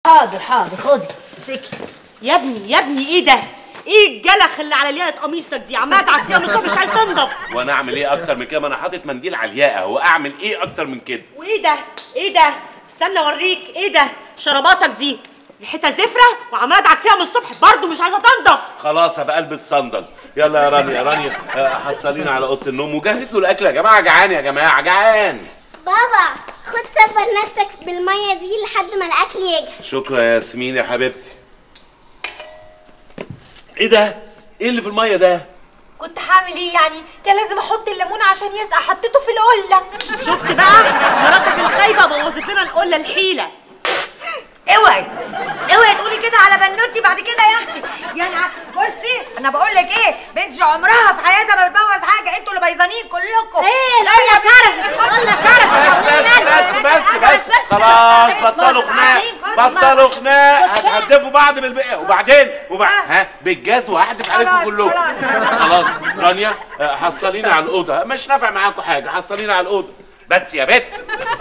حاضر حاضر خدي امسكي يا ابني يا ابني ايه ده ايه الجلخ اللي على لياقه قميصك دي عماله تعك فيها من الصبح مش عايز تنضف وانا اعمل ايه اكتر من كده ما انا حاطط منديل على الياقه هو اعمل ايه اكتر من كده وايه ده ايه ده استنى اوريك ايه ده شراباتك دي ريحتها زفره وعماله تعك فيها من الصبح برضه مش عايزه تنضف خلاص هبقى البس صندل يلا يا رانيا يا رانيا آه، حصلينا على اوضه النوم وجهزوا الاكل يا جماعه جعان يا جماعه جعان بابا خد صبر نفسك بالمية دي لحد ما الأكل يجهز شكرا يا ياسمين يا حبيبتي ايه ده ايه اللي في الميه ده كنت هعمل ايه يعني كان لازم احط الليمون عشان يسقع حطيته في القله شفت بقى مراتك الخايبه بوظت لنا القله الحيله اوعي اوعي تقولي كده على بنوتي بعد كده يا اختي يعني ع- بصي انا بقول لك ايه بنتي عمرها في حياتها ما بتبوظ حاجه انتوا اللي بيظانين كلكم ايه لا يا كرف لا كرف بس بس بس خلاص بطلوا خناق بطلوا خناق هتهدفوا بعض بالبقى وبعدين وبعد ها بالجاز وهحدف عليكم خلاص، كلكم خلاص. خلاص رانيا آه، حصلينا على الاوضه مش نافع معاكم حاجه حصلينا على الاوضه بس يا بت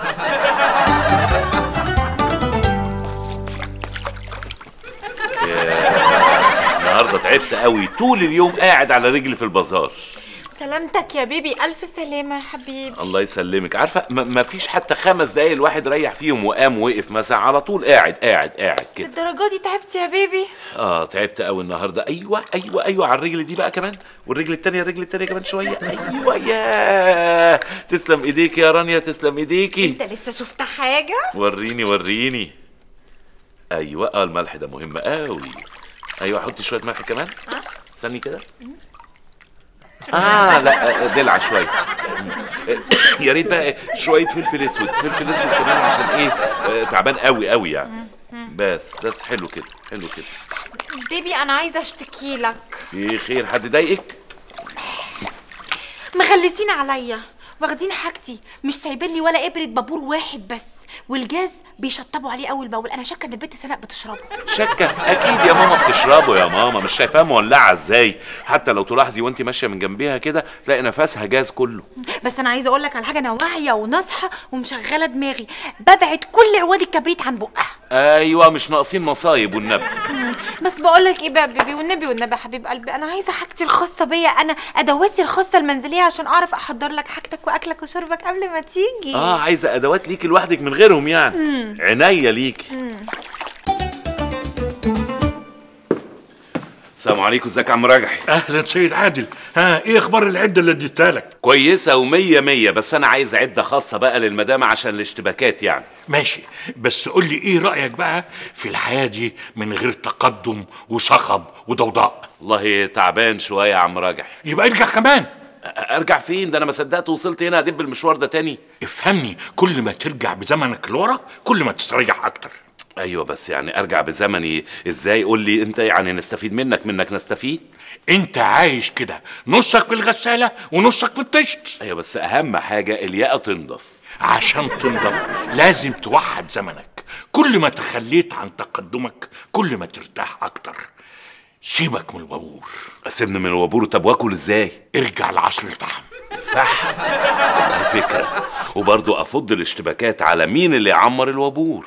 ياه، النهارده تعبت قوي طول اليوم قاعد على رجلي في البازار سلامتك يا بيبي الف سلامه يا حبيبي الله يسلمك عارفه ما فيش حتى خمس دقايق الواحد ريح فيهم وقام وقف مثلا على طول قاعد قاعد قاعد كده الدرجه دي تعبت يا بيبي اه تعبت قوي النهارده ايوه ايوه ايوه على الرجل دي بقى كمان والرجل التانية الرجل التانية كمان شويه ايوه يا تسلم ايديك يا رانيا تسلم ايديكي انت لسه شفت حاجه وريني وريني ايوه اه الملح ده مهم قوي ايوه حطي شويه ملح كمان استني كده اه لا آه، دلع شويه يا ريت بقى شويه فلفل اسود فلفل اسود كمان عشان ايه آه، تعبان قوي قوي يعني بس بس حلو كده حلو كده بيبي انا عايزه اشتكي لك ايه خير حد ضايقك مغلسين عليا واخدين حاجتي مش سايبين لي ولا ابره بابور واحد بس والجاز بيشطبوا عليه اول باول انا شاكه ان البنت سناء بتشربه شكه اكيد يا ماما بتشربه يا ماما مش شايفاها مولعه ازاي حتى لو تلاحظي وانت ماشيه من جنبيها كده تلاقي نفسها جاز كله بس انا عايزه اقول لك على حاجه انا واعيه وناصحه ومشغله دماغي ببعد كل عواد الكبريت عن بقها ايوه مش ناقصين مصايب والنبي بس بقول لك ايه بقى بيبي والنبي والنبي يا حبيب قلبي انا عايزه حاجتي الخاصه بيا انا ادواتي الخاصه المنزليه عشان اعرف احضر لك حاجتك واكلك وشربك قبل ما تيجي اه عايزه ادوات ليكي لوحدك من غيرهم يعني عينيا ليكي السلام عليكم ازيك يا عم راجحي اهلا سيد عادل ها ايه اخبار العده اللي اديتها لك كويسه ومية مية بس انا عايز عده خاصه بقى للمدام عشان الاشتباكات يعني ماشي بس قول لي ايه رايك بقى في الحياه دي من غير تقدم وصخب وضوضاء والله تعبان شويه يا عم راجح يبقى ارجع كمان ارجع فين ده انا ما صدقت وصلت هنا ادب المشوار ده تاني افهمني كل ما ترجع بزمنك لورا كل ما تستريح اكتر ايوه بس يعني ارجع بزمني ازاي قول لي انت يعني نستفيد منك منك نستفيد انت عايش كده نصك في الغساله ونصك في الطشت ايوه بس اهم حاجه الياقه تنضف عشان تنضف لازم توحد زمنك كل ما تخليت عن تقدمك كل ما ترتاح اكتر سيبك من الوابور سيبني من الوابور طب واكل ازاي ارجع لعصر الفحم فحم والله فكره وبرضه افض الاشتباكات على مين اللي يعمر الوابور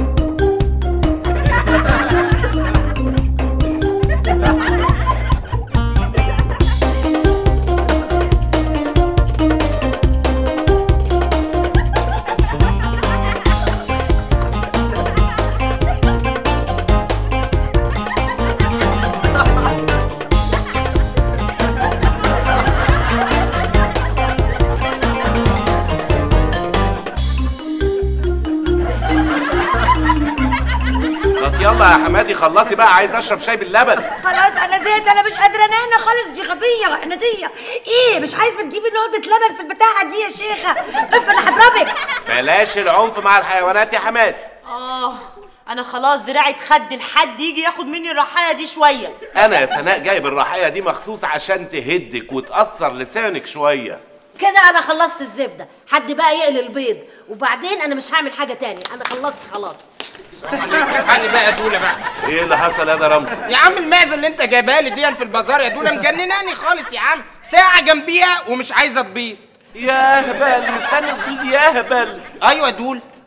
طب يلا يا حمادي خلصي بقى عايز اشرب شاي باللبن خلاص انا زهقت انا مش قادره انام خالص دي غبيه وحناديه ايه مش عايزه تجيبي نقطه لبن في البتاعه دي يا شيخه اف انا هضربك بلاش العنف مع الحيوانات يا حمادي اه انا خلاص دراعي اتخد لحد يجي ياخد مني الرحايه دي شويه انا يا سناء جايب الرحايه دي مخصوص عشان تهدك وتاثر لسانك شويه كده انا خلصت الزبده حد بقى يقلي البيض وبعدين انا مش هعمل حاجه تاني انا خلصت خلاص خلي بقى دولة بقى ايه اللي حصل يا ده رمزي يا عم المعزه اللي انت جايبها لي دي في البازار يا دولة مجنناني خالص يا عم ساعه جنبيها ومش عايزه تبيض يا هبل مستني تبيض يا هبل ايوه يا دول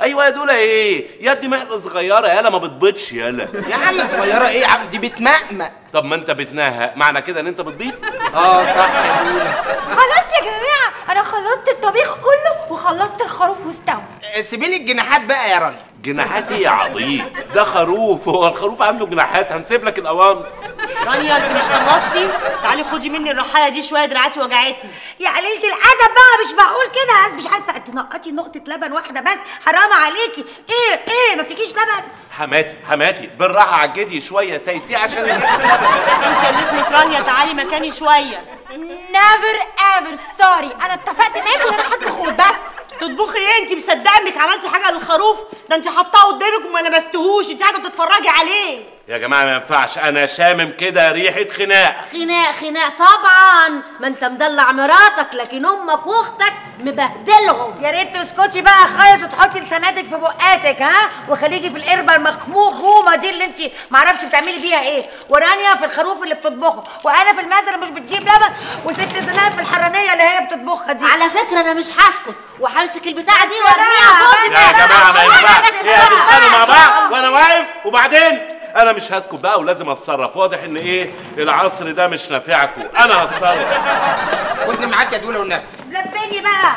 ايوه يا دولا ايه يا دي معده صغيره يالا ما بتبيضش يالا يا عم صغيره ايه يا عم دي بتمقمق طب ما انت بتنهى معنى كده ان انت بتبيض اه صح يا دولا خلاص يا جماعه انا خلصت الطبيخ كله وخلصت الخروف واستوى سيبي لي الجناحات بقى يا رانيا جناحات ايه يا عبيط ده خروف هو الخروف عنده جناحات هنسيب لك القوانص رانيا انت مش خلصتي تعالي خدي مني الرحايه دي شويه دراعاتي وجعتني يا قليلة الأدب بقى مش معقول كده مش عارفة تنقطي نقطة لبن واحدة بس حرام عليكي إيه إيه ما فيكيش لبن حماتي حماتي بالراحه على الجدي شويه سايسيه عشان انت اللي اسمك رانيا تعالي مكاني شويه نيفر ايفر سوري انا اتفقت معاكم ان انا هطبخ وبس تطبخي ايه انت مصدقه انك عملتي حاجه للخروف ده انت حطاه قدامك وما لمستهوش انت قاعده بتتفرجي عليه يا جماعه ما ينفعش انا شامم كده ريحه خناق خناق خناق طبعا ما انت مدلع مراتك لكن امك واختك مبهدلهم يا ريت تسكتي بقى خالص وتحطي لساناتك في بقاتك ها وخليكي في القربة المخموخومة دي اللي انت معرفش بتعملي بيها ايه ورانيا في الخروف اللي بتطبخه وانا في المعزة اللي مش بتجيب لبن وست زناد في الحرانية اللي هي بتطبخها دي على فكره انا مش هسكت وهمسك البتاعه دي وارميها فوق بس يا جماعه ما ينفعش بس هي بيتخانقوا مع بعض وانا واقف وبعدين انا مش هسكت بقى ولازم اتصرف واضح ان ايه العصر ده مش نافعكم انا هتصرف خدني معاك يا دولا والنبي لبني بقى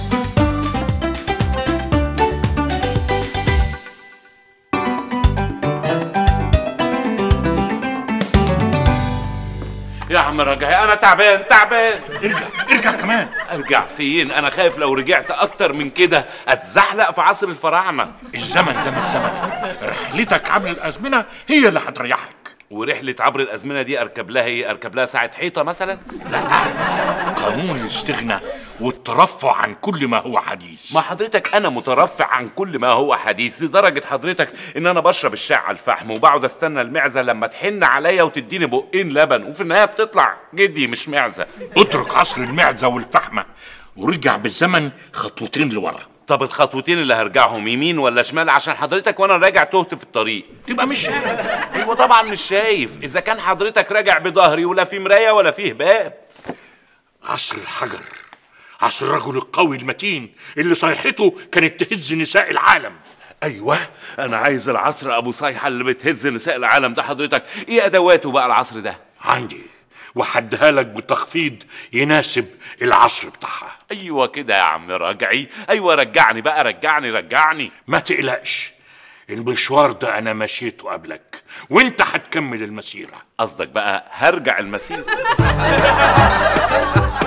يا عم رجعي انا تعبان تعبان ارجع ارجع كمان ارجع فين انا خايف لو رجعت اكتر من كده اتزحلق في عصر الفراعنه الزمن ده مش زمنك رحلتك عبر الازمنه هي اللي هتريحك ورحله عبر الازمنه دي اركب لها ايه اركب لها ساعه حيطه مثلا قانون الاستغناء والترفع عن كل ما هو حديث ما حضرتك انا مترفع عن كل ما هو حديث لدرجه حضرتك ان انا بشرب الشاي على الفحم وبقعد استنى المعزه لما تحن عليا وتديني بقين لبن وفي النهايه بتطلع جدي مش معزه اترك عصر المعزه والفحمه ورجع بالزمن خطوتين لورا طب الخطوتين اللي هرجعهم يمين ولا شمال عشان حضرتك وانا راجع تهت في الطريق تبقى مش شايف ايوه طبعا مش شايف اذا كان حضرتك راجع بظهري ولا في مرايه ولا فيه باب عصر الحجر عصر الرجل القوي المتين اللي صيحته كانت تهز نساء العالم ايوه انا عايز العصر ابو صيحه اللي بتهز نساء العالم ده حضرتك ايه ادواته بقى العصر ده عندي وحدها لك بتخفيض يناسب العصر بتاعها ايوه كده يا عم راجعي ايوه رجعني بقى رجعني رجعني ما تقلقش المشوار ده انا مشيته قبلك وانت هتكمل المسيره قصدك بقى هرجع المسير